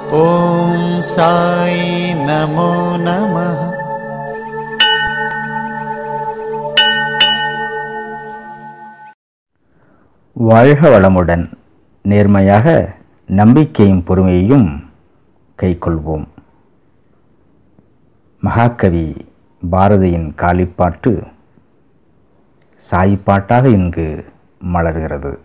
ॐ साई नमो नमः வாழ்க வளமுடன் நேர்மையாக நம்பிக்கையும் பொறுமையையும் கைக்கொள்வோம் மகாகவி பாரதியின் காளிப்பாட்டு சாய்ப்பாட்டாக இங்கு மலர்கிறது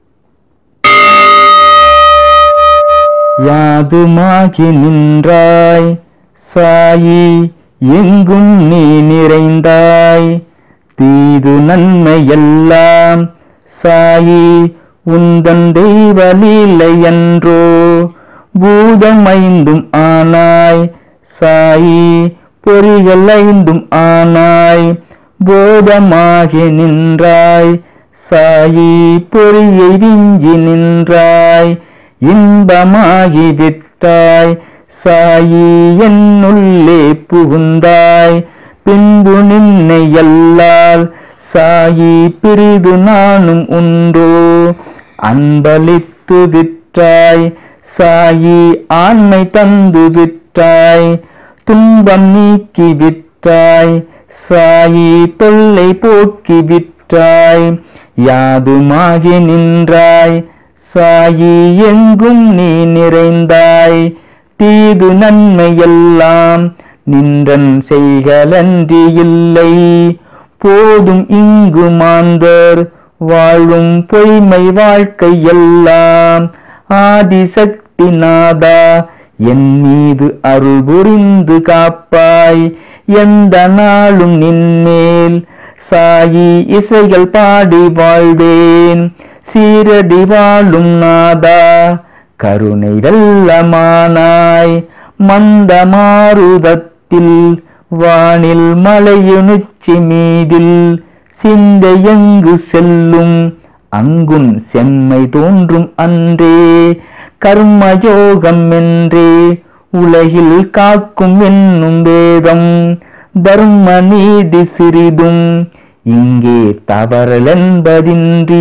யாதுமாகி நின்றாய் சாயி எங்கும் நீ நிறைந்தாய் தீது நன்மையெல்லாம் சாயி உந்தன் தெய்வலீலை என்றோ பூதம் ஐந்தும் ஆனாய் சாயி பொறிகள் ஐந்தும் ஆனாய் போதமாகி நின்றாய் சாயி பொறியை விஞ்சி நின்றாய் இன்பமாகி விட்டாய் சாயி என்னுள்ளே புகுந்தாய் பின்பு நின்னை எல்லால் சாயி பிரிது நானும் உண்டோ அன்பளித்து விட்டாய் சாயி ஆண்மை தந்து விட்டாய் துன்பம் நீக்கி விட்டாய் சாயி தொல்லை போக்கி விட்டாய் யாதுமாகி நின்றாய் சாயி எங்கும் நீ நிறைந்தாய் தீது நன்மையெல்லாம் நின்றன் செய்கலன்றி இல்லை போதும் இங்கு மாந்தர் வாழும் பொய்மை வாழ்க்கை எல்லாம் ஆதிசக்தி நாதா என் மீது அருள் புரிந்து காப்பாய் எந்த நாளும் நின்மேல் சாயி இசைகள் பாடி வாழ்வேன் சீரடி வாழும் நாதா கருணை வெள்ளமானாய் மந்த மாருதத்தில் வானில் மலையுனுச்சி மீதில் சிந்தை எங்கு செல்லும் அங்குன் செம்மை தோன்றும் அன்றே கர்மயோகம் என்றே உலகில் காக்கும் என்னும் வேதம் தர்ம நீதி சிறிதும் இங்கே தவறலென்பதின்றி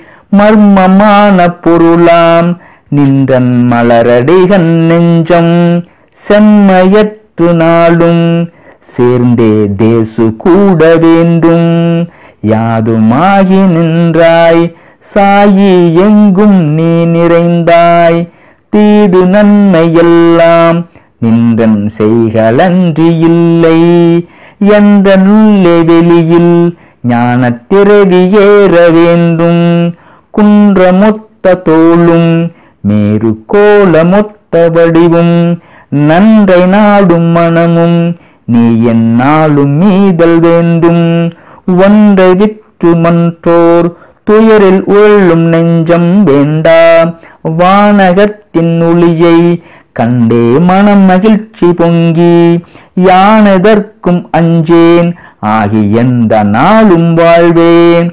மர்மமான பொருளாம் நின்றன் மலரடிகன் நெஞ்சம் செம்மையற்று நாளும் சேர்ந்தே தேசு கூட வேண்டும் யாதுமாகி நின்றாய் சாயி எங்கும் நீ நிறைந்தாய் தீது நன்மையெல்லாம் நின்றன் செய்களன்றி இல்லை என்ற நுள்ளே வெளியில் ஞானத்திறவி ஏற வேண்டும் குன்றமொத்த தோளும் மேரு கோலமொத்த வடிவும் நன்றை நாடும் மனமும் நீ என்னாலும் மீதல் வேண்டும் ஒன்றை விற்று மன்றோர் துயரில் உள்ளும் நெஞ்சம் வேண்டாம் வானகத்தின் ஒளியை கண்டே மனம் மகிழ்ச்சி பொங்கி யானதற்கும் அஞ்சேன் ஆகி எந்த நாளும் வாழ்வேன்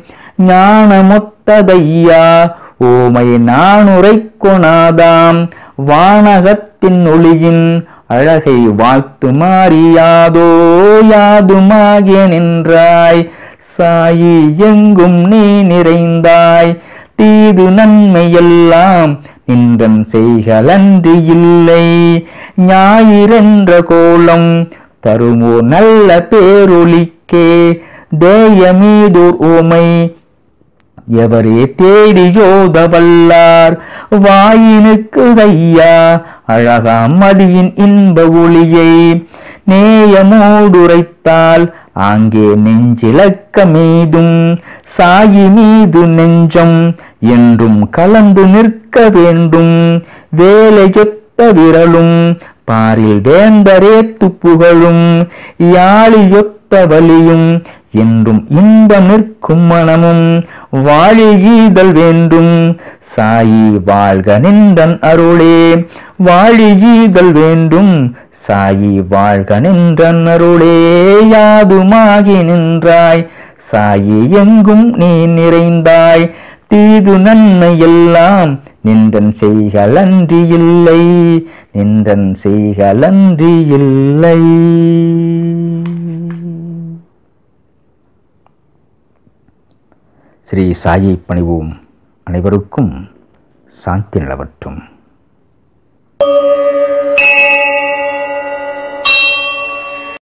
ஞானமொத்ததையா ஓமை நானுரை கொணாதாம் வானகத்தின் ஒளியின் அழகை வாழ்த்து மாறியாதோ யாதுமாகிய நின்றாய் சாயி எங்கும் நீ நிறைந்தாய் தீது நன்மையெல்லாம் நின்றன் செய்களன்றி இல்லை ஞாயிறென்ற கோலம் தருமோ நல்ல பேரொலிக்கே தேயமீதோர் ஓமை எவரே தேடியோத வல்லார் வாயினுக்கு ஐயா அழகாம் மடியின் இன்ப ஒளியை நேயமோடுரைத்தால் ஆங்கே நெஞ்சிலக்க மீதும் சாயி மீது நெஞ்சம் என்றும் கலந்து நிற்க வேண்டும் வேலையொத்த விரலும் பாரில் வேந்தரேத்து புகழும் யாழியொத்த வலியும் என்றும் இன்பம் நிற்கும் மனமும் வாழி ஈதல் வேண்டும் சாயி வாழ்க நின்றன் அருளே வாழி ஈதல் வேண்டும் சாயி வாழ்க நின்றன் அருளே யாதுமாகி நின்றாய் சாயி எங்கும் நீ நிறைந்தாய் தீது நன்மை எல்லாம் நின்றன் செய்களன்றி இல்லை நின்றன் செய்களன்றி இல்லை ஸ்ரீ சாயை பணிவோம் அனைவருக்கும் சாந்தி நிலவற்றும்